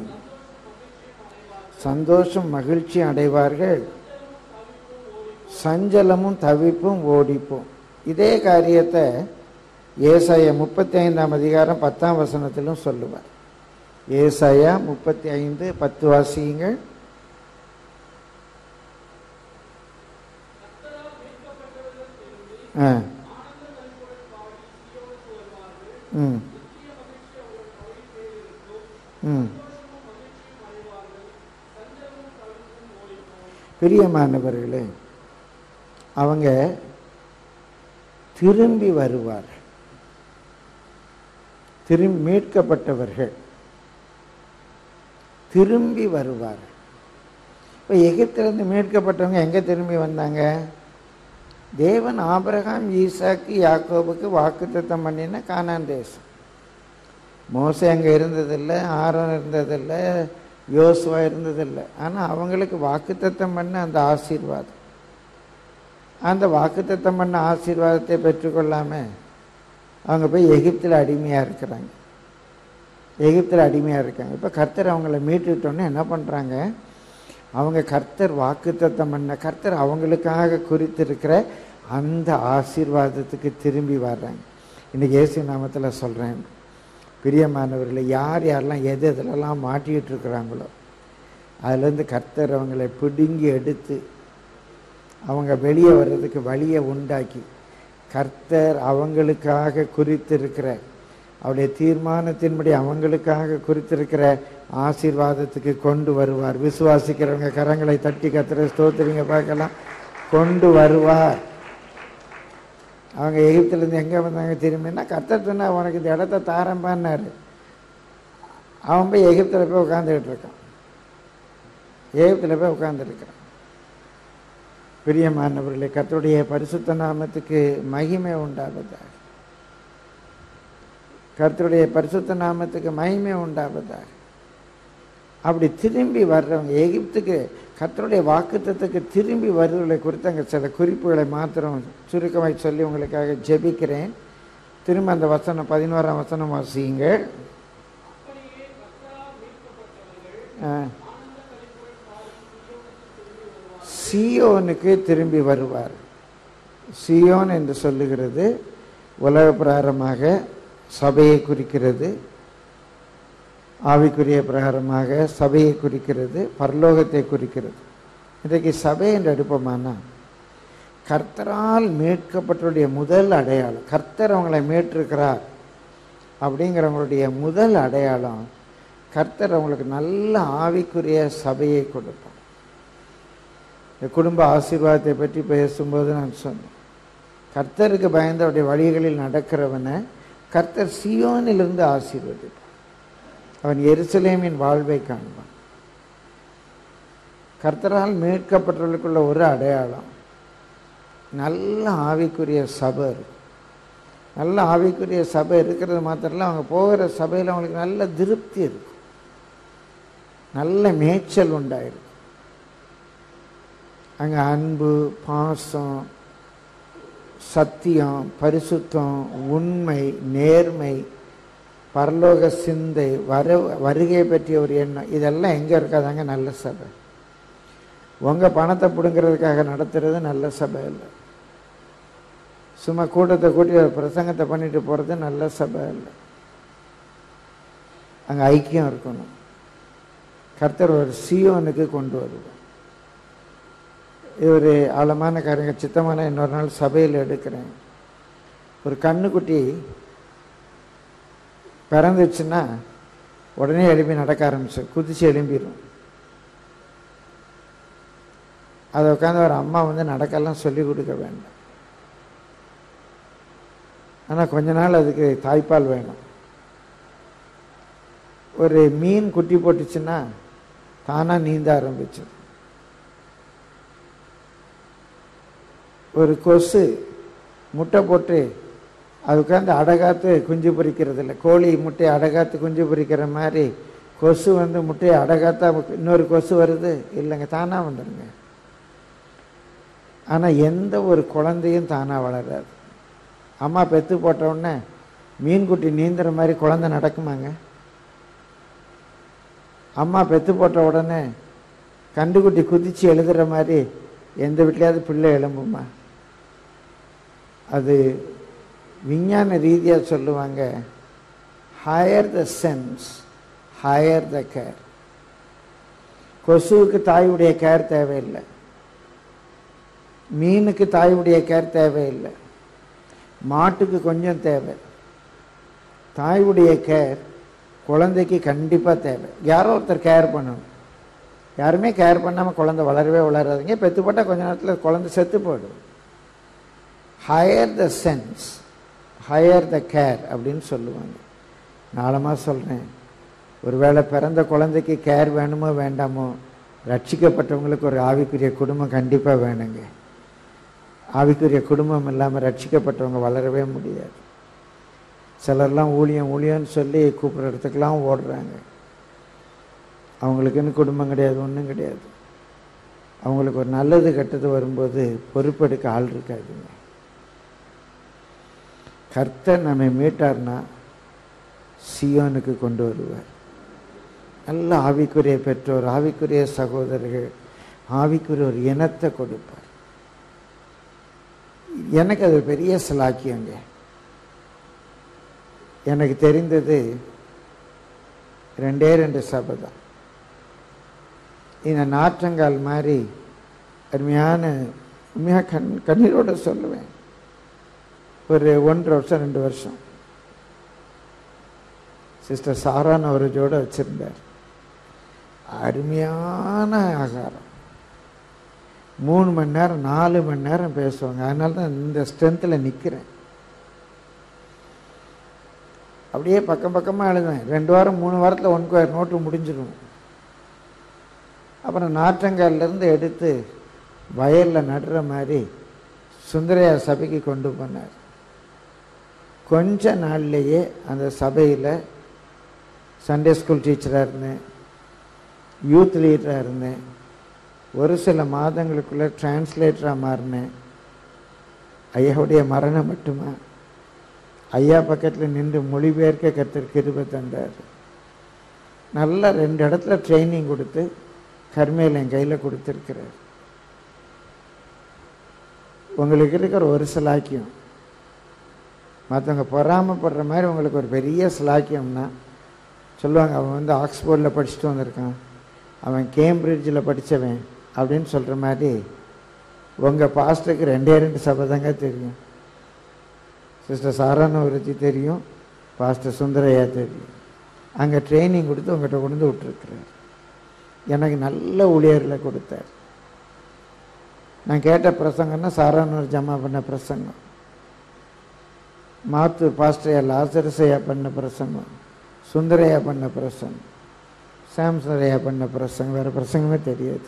சந்தோஷம் மகிழ்ச்சி அடைவார்கள் சஞ்சலமும் தவிப்பும் ஓடிப்போம் இதே காரியத்தை ஏசாயா முப்பத்தி ஐந்தாம் அதிகாரம் பத்தாம் வசனத்திலும் சொல்லுவார் ஏசாயா முப்பத்தி ஐந்து பத்து வாசியுங்கள் ஆ ம் ம் பிரியமானவர்களே அவங்க திரும்பி வருவார் திரும்பி மீட்கப்பட்டவர்கள் திரும்பி வருவார் இப்போ எகிப்திலிருந்து மீட்கப்பட்டவங்க எங்கே திரும்பி வந்தாங்க தேவன் ஆபிரகாம் ஈசாக்கு யாக்கோபுக்கு வாக்குத்தத்தம் பண்ணின கானான் தேசம் மோசே அங்கே இருந்ததில்லை ஆரோன் இருந்ததில்லை யோசுவா இருந்ததில்லை ஆனால் அவங்களுக்கு வாக்குத்தத்தம் பண்ண அந்த ஆசீர்வாதம் அந்த வாக்குத்தத்தம் பண்ண ஆசீர்வாதத்தை பெற்றுக்கொள்ளாமல் அவங்க போய் எகிப்தில் அடிமையாக இருக்கிறாங்க எகிப்தில் அடிமையாக இருக்காங்க இப்போ கர்த்தர் அவங்கள மீட்டுட்டோன்னே என்ன பண்ணுறாங்க அவங்க கர்த்தர் வாக்குத்தத்தம் பண்ண கர்த்தர் அவங்களுக்காக குறித்திருக்கிற அந்த ஆசீர்வாதத்துக்கு திரும்பி வர்றாங்க இன்றைக்கி இயேசு நாமத்தில் சொல்கிறேன் பிரியமானவர்களை யார் யாரெல்லாம் எது எதுலெல்லாம் மாட்டிக்கிட்டு இருக்கிறாங்களோ அதுலேருந்து கர்த்தர் அவங்களை பிடுங்கி எடுத்து அவங்க வெளியே வர்றதுக்கு வழியை உண்டாக்கி கர்த்தர் அவங்களுக்காக குறித்திருக்கிற அவருடைய தீர்மானத்தின்படி அவங்களுக்காக குறித்திருக்கிற ஆசீர்வாதத்துக்கு கொண்டு வருவார் விசுவாசிக்கிறவங்க கரங்களை தட்டி கத்திர ஸ்தோத்திரிங்க பார்க்கலாம் கொண்டு வருவார் அவங்க எகிப்திலேருந்து எங்கே வந்தாங்க திரும்பினா கர்த்தர் சொன்னா உனக்கு இந்த இடத்த தாரம்பான்னாரு அவன் போய் எகிப்தில் போய் உட்காந்துக்கிட்டு இருக்கான் எகிப்தில் போய் உட்காந்துருக்கிறான் பிரியமானவர்களே கர்த்தருடைய பரிசுத்த நாமத்துக்கு மகிமை உண்டாவதாக கர்த்தருடைய பரிசுத்த நாமத்துக்கு மகிமை உண்டாவதாக அப்படி திரும்பி வர்றவங்க எகிப்துக்கு கர்த்தருடைய வாக்குத்தத்துக்கு திரும்பி வருவதை குறித்து அங்கே சில குறிப்புகளை மாத்திரம் சுருக்கமாக சொல்லி உங்களுக்காக ஜெபிக்கிறேன் திரும்ப அந்த வசனம் பதினோராம் வசனம் வாசியுங்க ஆ. சியோனுக்கு திரும்பி வருவார் சியோன் என்று சொல்லுகிறது உலக பிரகாரமாக சபையை குறிக்கிறது ஆவிக்குரிய பிரகாரமாக சபையை குறிக்கிறது பரலோகத்தை குறிக்கிறது இன்றைக்கு சபை என்று எடுப்போமானா கர்த்தரால் மீட்கப்பட்டவருடைய முதல் அடையாளம் கர்த்தர் அவங்களை மீட்டிருக்கிறார் அப்படிங்கிறவங்களுடைய முதல் அடையாளம் கர்த்தர் அவங்களுக்கு நல்ல ஆவிக்குரிய சபையை கொடுப்பார் இந்த குடும்ப ஆசீர்வாதத்தை பற்றி பேசும்போது நான் சொன்னேன் கர்த்தருக்கு பயந்து அவருடைய வழிகளில் நடக்கிறவனை கர்த்தர் சியோனிலிருந்து ஆசீர்வதிப்பார் அவன் எருசலேமின் வாழ்வை காண்பான் கர்த்தரால் மீட்கப்பட்டவர்களுக்குள்ள ஒரு அடையாளம் நல்ல ஆவிக்குரிய சபை இருக்கும் நல்ல ஆவிக்குரிய சபை இருக்கிறது மாத்திரம் இல்ல, அவங்க போகிற சபையில் அவங்களுக்கு நல்ல திருப்தி இருக்கும் நல்ல மேய்ச்சல் உண்டாயிருக்கும் அங்கே அன்பு பாசம் சத்தியம் பரிசுத்தம் உண்மை நேர்மை பரலோக சிந்தை வர வருகை பற்றிய ஒரு எண்ணம் இதெல்லாம் எங்கே இருக்காதாங்க நல்ல சபை உங்கள் பணத்தை பிடுங்கிறதுக்காக நடத்துறது நல்ல சபை இல்லை சும்மா கூட்டத்தை கூட்டி ஒரு பிரசங்கத்தை பண்ணிட்டு போகிறது நல்ல சபை இல்லை அங்கே ஐக்கியம் இருக்கணும் கர்த்தர் ஒரு சியோனுக்கு கொண்டு வருவார் இது ஒரு ஆழமான காரியங்க சித்தமான இன்னொரு நாள் சபையில் எடுக்கிறேன் ஒரு கண்ணுக்குட்டி பிறந்துச்சுன்னா உடனே எழுப்பி நடக்க ஆரம்பிச்சு குதிச்சு எழும்பிடும் அதை உட்காந்து ஒரு அம்மா வந்து நடக்கெல்லாம் சொல்லி கொடுக்க வேண்டாம் ஆனால் கொஞ்ச நாள் அதுக்கு தாய்ப்பால் வேணும் ஒரு மீன் குட்டி போட்டுச்சுன்னா தானாக நீந்த ஆரம்பிச்சு ஒரு கொசு முட்டை போட்டு அது உட்காந்து அடகாத்து குஞ்சு பொரிக்கிறது இல்லை கோழி முட்டையை அடகாத்து குஞ்சு பொரிக்கிற மாதிரி கொசு வந்து முட்டையை அடகாத்தா இன்னொரு கொசு வருது இல்லைங்க தானாக வந்துடுங்க ஆனால் எந்த ஒரு குழந்தையும் தானாக வளராது அம்மா பெத்து போட்ட உடனே மீன்குட்டி நீந்துற மாதிரி குழந்தை நடக்குமாங்க அம்மா பெத்து போட்ட உடனே கண்டுக்குட்டி குதிச்சு எழுதுற மாதிரி எந்த வீட்லையாவது பிள்ளை எழும்புமா அது விஞ்ஞான ரீதியாக சொல்லுவாங்க higher the sense higher the care கொசுவுக்கு தாயுடைய கேர் தேவையில்லை மீனுக்கு தாயுடைய கேர் தேவையில்லை மாட்டுக்கு கொஞ்சம் தேவை தாயுடைய கேர் குழந்தைக்கு கண்டிப்பாக தேவை யாரோ ஒருத்தர் கேர் பண்ணணும் யாருமே கேர் பண்ணாமல் குழந்தை வளரவே வளராதுங்க பெத்து போட்டால் கொஞ்ச நேரத்தில் குழந்தை செத்து போயிடும் higher the sense higher the care அப்படின்னு சொல்லுவாங்க நாளமாக சொல்கிறேன் ஒருவேளை பிறந்த குழந்தைக்கு கேர் வேணுமோ வேண்டாமோ ரட்சிக்கப்பட்டவங்களுக்கு ஒரு ஆவிக்குரிய குடும்பம் கண்டிப்பாக வேணுங்க ஆவிக்குரிய குடும்பம் இல்லாமல் ரட்சிக்கப்பட்டவங்க வளரவே முடியாது சிலர்லாம் ஊழியம் ஊழியம்னு சொல்லி கூப்பிட்ற இடத்துக்கெல்லாம் ஓடுறாங்க அவங்களுக்குன்னு குடும்பம் கிடையாது ஒன்றும் கிடையாது அவங்களுக்கு ஒரு நல்லது கெட்டது வரும்போது பொறுப்பெடுக்க ஆள் இருக்காதுங்க கர்த்தர் நம்மை மீட்டார்னா சியோனுக்கு கொண்டு வருவார் நல்ல ஆவிக்குரிய பெற்றோர் ஆவிக்குரிய சகோதரர்கள் ஆவிக்குரிய ஒரு இனத்தை கொடுப்பார் எனக்கு அது பெரிய சிலாக்கியங்க எனக்கு தெரிந்தது ரெண்டே ரெண்டு சபை தான் இந்த நாற்றங்கால் மாதிரி அருமையான உண்மையாக கண் கண்ணீரோட சொல்லுவேன் ஒரு ஒன்றரை வருஷம் ரெண்டு வருஷம் சிஸ்டர் சாரான் ஒரு ஜோட வச்சிருந்தார் அருமையான ஆகாரம் மூணு மணி நேரம் நாலு மணி நேரம் பேசுவாங்க அதனால தான் இந்த ஸ்ட்ரென்த்தில் நிற்கிறேன் அப்படியே பக்கம் பக்கமாக எழுதுவேன் ரெண்டு வாரம் மூணு வாரத்தில் ஒன் கொயர் நோட்டு முடிஞ்சிடும் அப்புறம் நாற்றங்கால்லேருந்து எடுத்து வயலில் நடுற மாதிரி சுந்தரையா சபைக்கு கொண்டு போனார் கொஞ்ச நாள்லேயே அந்த சபையில் சண்டே ஸ்கூல் டீச்சராக இருந்தேன் யூத் லீடராக இருந்தேன் ஒரு சில மாதங்களுக்குள்ளே டிரான்ஸ்லேட்டராக மாறினேன் ஐயாவுடைய மரணம் மட்டுமா ஐயா பக்கத்தில் நின்று மொழிபெயர்க்க கத்தர் கிருபை தந்தார் நல்லா ரெண்டு இடத்துல ட்ரைனிங் கொடுத்து கர்மையில் என் கையில் கொடுத்துருக்கிறார் உங்களுக்கு இருக்கிற ஒரு சிலாக்கியம் மற்றவங்க பொறாமப்படுற மாதிரி உங்களுக்கு ஒரு பெரிய சிலாக்கியம்னா சொல்லுவாங்க அவன் வந்து ஆக்ஸ்போர்டில் படிச்சுட்டு வந்திருக்கான் அவன் கேம்பிரிட்ஜில் படித்தவன் அப்படின்னு சொல்கிற மாதிரி உங்கள் பாஸ்டருக்கு ரெண்டே ரெண்டு சபை தாங்க தெரியும் சிஸ்டர் சாரானவரத்தி தெரியும் பாஸ்டர் சுந்தரையா தெரியும் அங்கே ட்ரைனிங் கொடுத்து உங்கள்கிட்ட கொண்டு வந்து விட்டுருக்குறார் எனக்கு நல்ல ஊழியர்களை கொடுத்தார் நான் கேட்ட பிரசங்கம்னா சாரானூர் ஜமா பண்ண பிரசங்கம் மாத்தூர் பாஸ்டரையா லாசரசையா பண்ண பிரசங்கம் சுந்தரையா பண்ண பிரசங்கம் சாம்சரையா பண்ண பிரசங்கம் வேறு பிரசங்கமே தெரியாது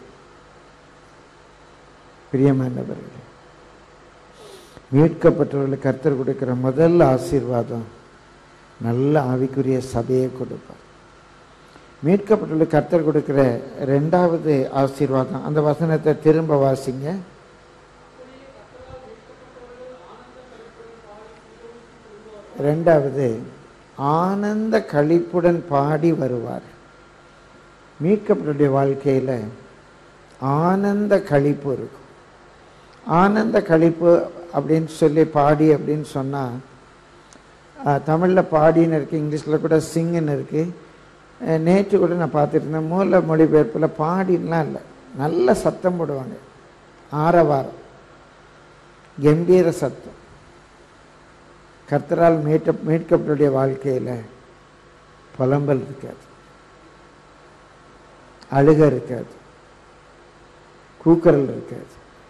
பிரியமானவர்களே மீட்கப்பட்டவர்களுக்கு கர்த்தர் கொடுக்கிற முதல் ஆசீர்வாதம் நல்ல ஆவிக்குரிய சபையை கொடுப்பார் மீட்கப்பட்டவர்களுக்கு கர்த்தர் கொடுக்கிற ரெண்டாவது ஆசீர்வாதம் அந்த வசனத்தை திரும்ப வாசிங்க ரெண்டாவது ஆனந்த களிப்புடன் பாடி வருவார் மீட்கப்பட்டுடைய வாழ்க்கையில் ஆனந்த களிப்பு இருக்கும் ஆனந்த களிப்பு அப்படின்னு சொல்லி பாடி அப்படின்னு சொன்னால் தமிழில் பாடின்னு இருக்குது இங்கிலீஷில் கூட சிங்குன்னு இருக்குது நேற்று கூட நான் பார்த்துட்டு இருந்தேன் மூல மொழிபெயர்ப்பில் பாடின்லாம் இல்லை நல்ல சத்தம் போடுவாங்க ஆரவாரம் கம்பீர சத்தம் கர்த்தரால் மீட்க மீட்கப்பட்டுடைய வாழ்க்கையில் புலம்பல் இருக்காது அழுக இருக்காது கூக்குரல் இருக்காது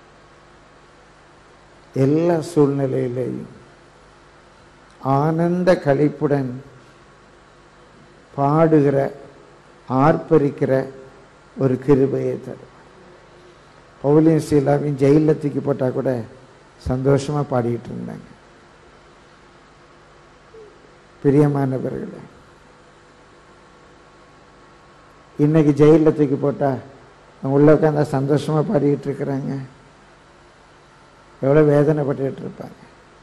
எல்லா சூழ்நிலையிலையும் ஆனந்த களிப்புடன் பாடுகிற ஆர்ப்பரிக்கிற ஒரு கிருபையை தரும் பவுலியும் சீலாவையும் ஜெயிலில் தூக்கி போட்டால் கூட சந்தோஷமாக பாடிட்டு இருந்தாங்க பிரியமானவர்களே இன்னைக்கு ஜெயிலில் தூக்கி போட்டால் அவங்க உள்ள உட்காந்தா சந்தோஷமாக பாடிக்கிட்டு இருக்கிறாங்க எவ்வளோ வேதனைப்பட்டுக்கிட்டு இருப்பாங்க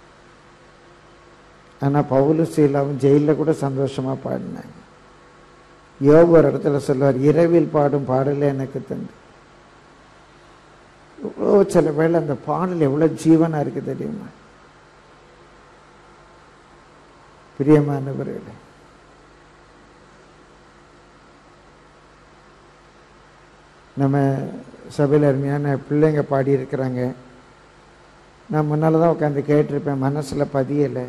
ஆனால் பவுலு சீலாவும் ஜெயிலில் கூட சந்தோஷமாக பாடினாங்க யோபு ஒரு இடத்துல சொல்லுவார் இரவில் பாடும் பாடலே எனக்கு தந்து இவ்வளோ சில வேளை அந்த பாடல் எவ்வளோ ஜீவனாக இருக்குது தெரியுமா பிரியமானவர்களே நம்ம சபையில் அருமையான பிள்ளைங்க பாடியிருக்கிறாங்க நான் முன்னால் தான் உட்காந்து கேட்டிருப்பேன் மனசில் பதியலை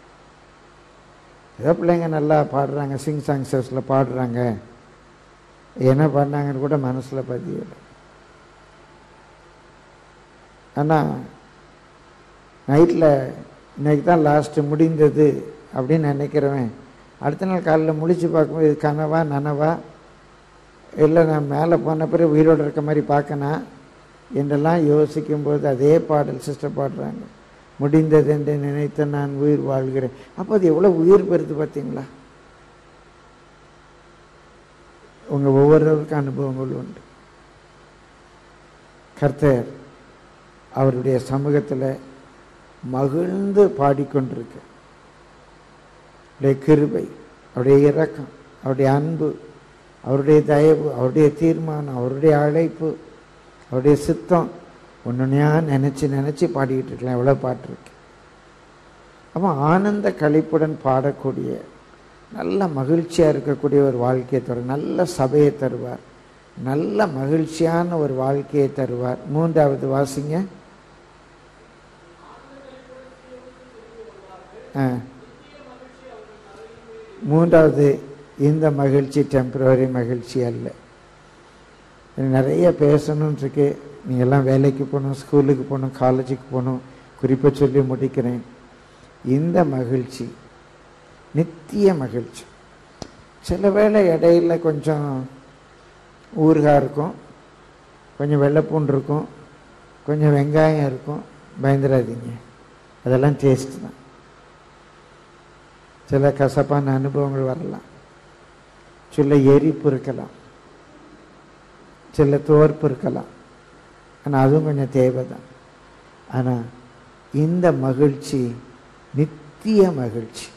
ஏதோ பிள்ளைங்க நல்லா பாடுறாங்க சிங் சாங்ஸஸில் பாடுறாங்க என்ன பாடினாங்கன்னு கூட மனசில் பதியலை ஆனால் நைட்டில் இன்னைக்கு தான் லாஸ்ட்டு முடிந்தது அப்படின்னு நினைக்கிறவன் அடுத்த நாள் காலையில் முழிச்சு பார்க்கும்போது இது கனவா நனவா இல்லை நான் மேலே போன பிறகு உயிரோடு இருக்க மாதிரி பார்க்கணும் என்றெல்லாம் யோசிக்கும்போது அதே பாடல் சிஸ்டர் பாடுறாங்க முடிந்தது என்று நினைத்து நான் உயிர் வாழ்கிறேன் அப்போ அது எவ்வளோ உயிர் பெறுது பார்த்தீங்களா உங்கள் ஒவ்வொருவருக்கும் அனுபவங்கள் உண்டு கர்த்தர் அவருடைய சமூகத்தில் மகிழ்ந்து பாடிக்கொண்டிருக்கு அவருடைய கிருபை அவருடைய இரக்கம் அவருடைய அன்பு அவருடைய தயவு அவருடைய தீர்மானம் அவருடைய அழைப்பு அவருடைய சித்தம் ஒன்றுனையா நினச்சி நினச்சி பாடிக்கிட்டு இருக்கலாம் எவ்வளோ பாட்டு இருக்கு அப்போ ஆனந்த கழிப்புடன் பாடக்கூடிய நல்ல மகிழ்ச்சியாக இருக்கக்கூடிய ஒரு வாழ்க்கையை தருவார் நல்ல சபையை தருவார் நல்ல மகிழ்ச்சியான ஒரு வாழ்க்கையை தருவார் மூன்றாவது வாசிங்க ஆ மூன்றாவது இந்த மகிழ்ச்சி டெம்பரவரி மகிழ்ச்சி அல்ல எனக்கு நிறைய பேசணும்னு இருக்கு நீங்கள்லாம் வேலைக்கு போகணும் ஸ்கூலுக்கு போகணும் காலேஜுக்கு போகணும் குறிப்பாக சொல்லி முடிக்கிறேன் இந்த மகிழ்ச்சி நித்திய மகிழ்ச்சி சில வேளை இடையில கொஞ்சம் ஊறுகாய் இருக்கும் கொஞ்சம் வெள்ளைப்பூண்டு இருக்கும் கொஞ்சம் வெங்காயம் இருக்கும் பயந்துடாதீங்க அதெல்லாம் டேஸ்ட் தான் சில கசப்பான அனுபவங்கள் வரலாம் சில எரிப்பு இருக்கலாம் சில தோற்பு இருக்கலாம் ஆனால் அதுவும் கொஞ்சம் தேவை தான் ஆனால் இந்த மகிழ்ச்சி நித்திய மகிழ்ச்சி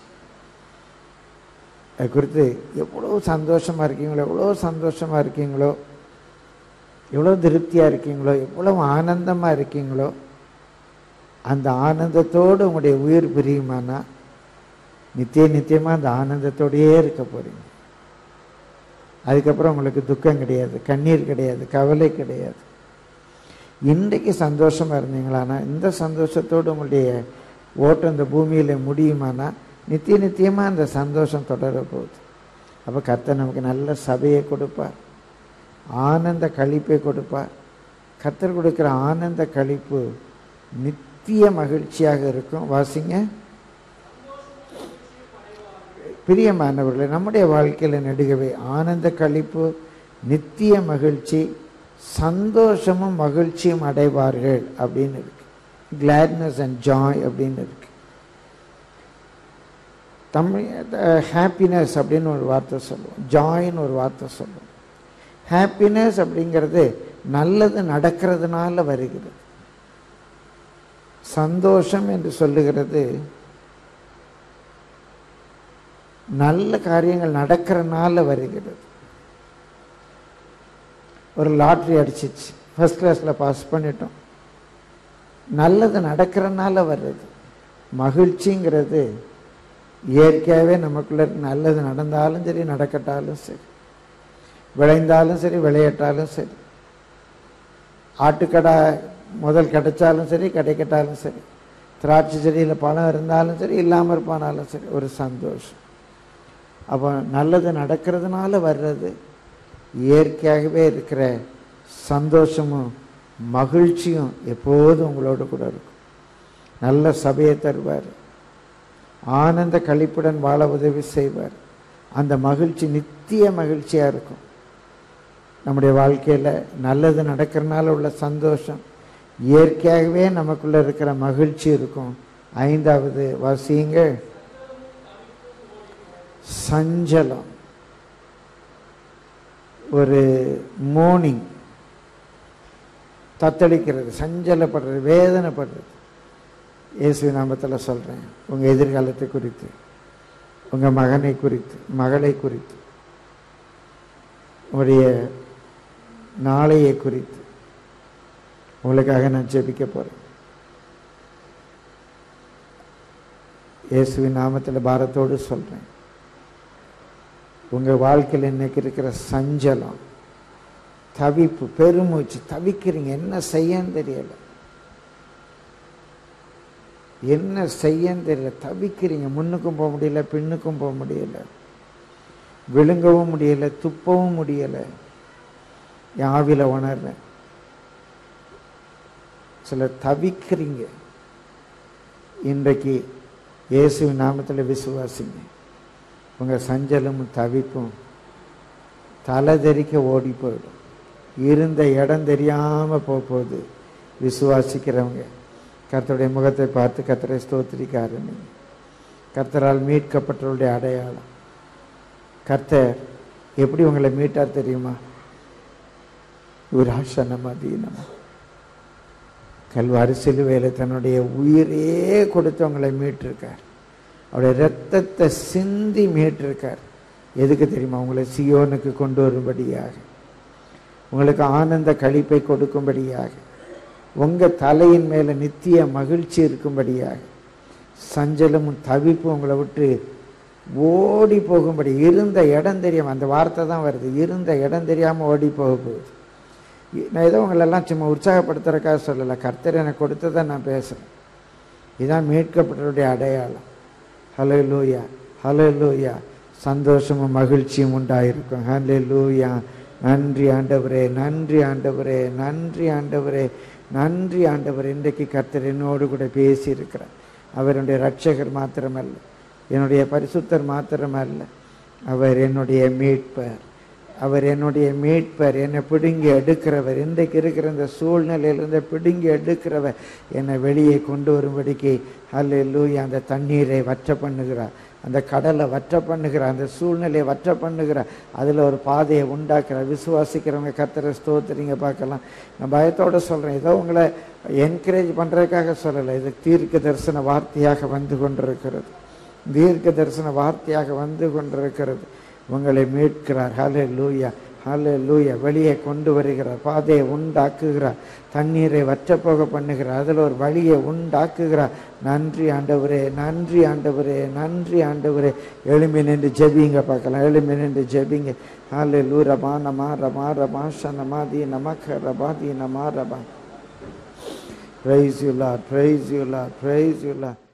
அது குறித்து எவ்வளோ சந்தோஷமாக இருக்கீங்களோ எவ்வளோ சந்தோஷமாக இருக்கீங்களோ எவ்வளோ திருப்தியாக இருக்கீங்களோ எவ்வளோ ஆனந்தமாக இருக்கீங்களோ அந்த ஆனந்தத்தோடு உங்களுடைய உயிர் பிரியுமானா நித்திய நித்தியமாக அந்த ஆனந்தத்தோடையே இருக்க போகிறீங்க அதுக்கப்புறம் உங்களுக்கு துக்கம் கிடையாது கண்ணீர் கிடையாது கவலை கிடையாது இன்றைக்கு சந்தோஷமாக இருந்தீங்களானா இந்த சந்தோஷத்தோடு உங்களுடைய ஓட்டம் இந்த பூமியில் முடியுமானா நித்திய நித்தியமாக அந்த சந்தோஷம் தொடர போகுது அப்போ கர்த்தர் நமக்கு நல்ல சபையை கொடுப்பார் ஆனந்த கழிப்பை கொடுப்பார் கர்த்தர் கொடுக்குற ஆனந்த கழிப்பு நித்திய மகிழ்ச்சியாக இருக்கும் வாசிங்க பிரியமானவர்களே நம்முடைய வாழ்க்கையில் நெடுகவே ஆனந்த கழிப்பு நித்திய மகிழ்ச்சி சந்தோஷமும் மகிழ்ச்சியும் அடைவார்கள் அப்படின்னு இருக்கு கிளாட்னஸ் அண்ட் ஜாய் அப்படின்னு இருக்கு தமிழ் ஹாப்பினஸ் அப்படின்னு ஒரு வார்த்தை சொல்லுவோம் ஜாயின்னு ஒரு வார்த்தை சொல்லுவோம் ஹாப்பினஸ் அப்படிங்கிறது நல்லது நடக்கிறதுனால வருகிறது சந்தோஷம் என்று சொல்லுகிறது நல்ல காரியங்கள் நடக்கிறனால வருகிறது ஒரு லாட்ரி அடிச்சிச்சு ஃபர்ஸ்ட் கிளாஸில் பாஸ் பண்ணிட்டோம் நல்லது நடக்கிறனால வர்றது மகிழ்ச்சிங்கிறது இயற்கையாகவே நமக்குள்ள நல்லது நடந்தாலும் சரி நடக்கட்டாலும் சரி விளைந்தாலும் சரி விளையாட்டாலும் சரி ஆட்டுக்கடை முதல் கிடைச்சாலும் சரி கிடைக்கட்டாலும் சரி திராட்சை செடியில் பழம் இருந்தாலும் சரி இல்லாமல் போனாலும் சரி ஒரு சந்தோஷம் அப்போ நல்லது நடக்கிறதுனால வர்றது இயற்கையாகவே இருக்கிற சந்தோஷமும் மகிழ்ச்சியும் எப்போதும் உங்களோட கூட இருக்கும் நல்ல சபையை தருவார் ஆனந்த கழிப்புடன் வாழ உதவி செய்வார் அந்த மகிழ்ச்சி நித்திய மகிழ்ச்சியாக இருக்கும் நம்முடைய வாழ்க்கையில் நல்லது நடக்கிறனால உள்ள சந்தோஷம் இயற்கையாகவே நமக்குள்ள இருக்கிற மகிழ்ச்சி இருக்கும் ஐந்தாவது வாசியுங்க சஞ்சலம் ஒரு மோர்னிங் தத்தளிக்கிறது சஞ்சலப்படுறது வேதனைப்படுறது இயேசு நாமத்தில் சொல்கிறேன் உங்கள் எதிர்காலத்தை குறித்து உங்கள் மகனை குறித்து மகளை குறித்து உங்களுடைய நாளையை குறித்து உங்களுக்காக நான் ஜெபிக்க போகிறேன் இயேசுவின் நாமத்தில் பாரத்தோடு சொல்கிறேன் உங்கள் வாழ்க்கையில் இன்னைக்கு இருக்கிற சஞ்சலம் தவிப்பு பெருமூச்சு தவிக்கிறீங்க என்ன செய்யன்னு தெரியல என்ன செய்யன்னு தெரியல தவிக்கிறீங்க முன்னுக்கும் போக முடியல பின்னுக்கும் போக முடியல விழுங்கவும் முடியல துப்பவும் முடியல என் ஆவில உணர்றேன் சிலர் தவிக்கிறீங்க இன்றைக்கு இயேசுவின் நாமத்தில் விசுவாசிங்க உங்கள் சஞ்சலமும் தவிப்பும் தலை தெறிக்க ஓடி போயிடும் இருந்த இடம் தெரியாமல் போக போகுது விசுவாசிக்கிறவங்க கர்த்தருடைய முகத்தை பார்த்து கர்த்தரை ஸ்தோத்திரிக்க ஆரம்பிங்க கர்த்தரால் மீட்கப்பட்டவருடைய அடையாளம் கர்த்தர் எப்படி உங்களை மீட்டார் தெரியுமா ஒரு ஆசனமா தீனமா கல்வாரி சிலுவையில் தன்னுடைய உயிரே கொடுத்து உங்களை மீட்டிருக்கார் அவருடைய ரத்தத்தை சிந்தி மீட்டிருக்கார் எதுக்கு தெரியுமா உங்களை சியோனுக்கு கொண்டு வரும்படியாக உங்களுக்கு ஆனந்த கழிப்பை கொடுக்கும்படியாக உங்க தலையின் மேல நித்திய மகிழ்ச்சி இருக்கும்படியாக சஞ்சலமும் தவிப்பும் உங்களை விட்டு ஓடி போகும்படி இருந்த இடம் தெரியாம அந்த வார்த்தை தான் வருது இருந்த இடம் தெரியாம ஓடி போக போகுது நான் ஏதோ உங்களெல்லாம் சும்மா உற்சாகப்படுத்துறதுக்காக சொல்லலை கர்த்தர் எனக்கு கொடுத்ததை நான் பேசுகிறேன் இதுதான் மீட்கப்பட்டவருடைய அடையாளம் ஹலோ லூயா ஹலோ லூயா சந்தோஷமும் மகிழ்ச்சியும் உண்டாயிருக்கும் ஹலே லூயா நன்றி ஆண்டவரே நன்றி ஆண்டவரே நன்றி ஆண்டவரே நன்றி ஆண்டவர் இன்றைக்கு கர்த்தர் என்னோடு கூட பேசியிருக்கிறார் அவருடைய ரட்சகர் மாத்திரமல்ல என்னுடைய பரிசுத்தர் மாத்திரமல்ல அவர் என்னுடைய மீட்பர் அவர் என்னுடைய மீட்பர் என்னை பிடுங்கி எடுக்கிறவர் இன்றைக்கு இருக்கிற இந்த சூழ்நிலையிலிருந்து பிடுங்கி எடுக்கிறவர் என்னை வெளியே கொண்டு வரும்படிக்கு அல்ல லூயா அந்த தண்ணீரை வற்ற பண்ணுகிறார் அந்த கடலை வற்ற பண்ணுகிறார் அந்த சூழ்நிலையை வற்ற பண்ணுகிறார் அதில் ஒரு பாதையை உண்டாக்குறார் விசுவாசிக்கிறவங்க கத்திர ஸ்தோத்திரிங்க பார்க்கலாம் நான் பயத்தோடு சொல்கிறேன் ஏதோ உங்களை என்கரேஜ் பண்ணுறதுக்காக சொல்லலை இது தீர்க்க தரிசன வார்த்தையாக வந்து கொண்டிருக்கிறது தீர்க்க தரிசன வார்த்தையாக வந்து கொண்டிருக்கிறது உங்களை மீட்கிறார் ஹலே லூயா ஹலே லூயா வெளியே கொண்டு வருகிறார் பாதையை உண்டாக்குகிறார் தண்ணீரை வற்றப்போக பண்ணுகிறார் அதில் ஒரு வழியை உண்டாக்குகிறார் நன்றி ஆண்டவரே நன்றி ஆண்டவரே நன்றி ஆண்டவரே எளிமை நின்று ஜெபிங்க பார்க்கலாம் எளிமை நின்று ஜெபிங்க ஹலே லூ ரபா நமா ரமா ரபா ஷனமா தி நமக்க ரபா தி நமா ரபா பிரைஸ் யூலா பிரைஸ் யூலா பிரைஸ் யூலா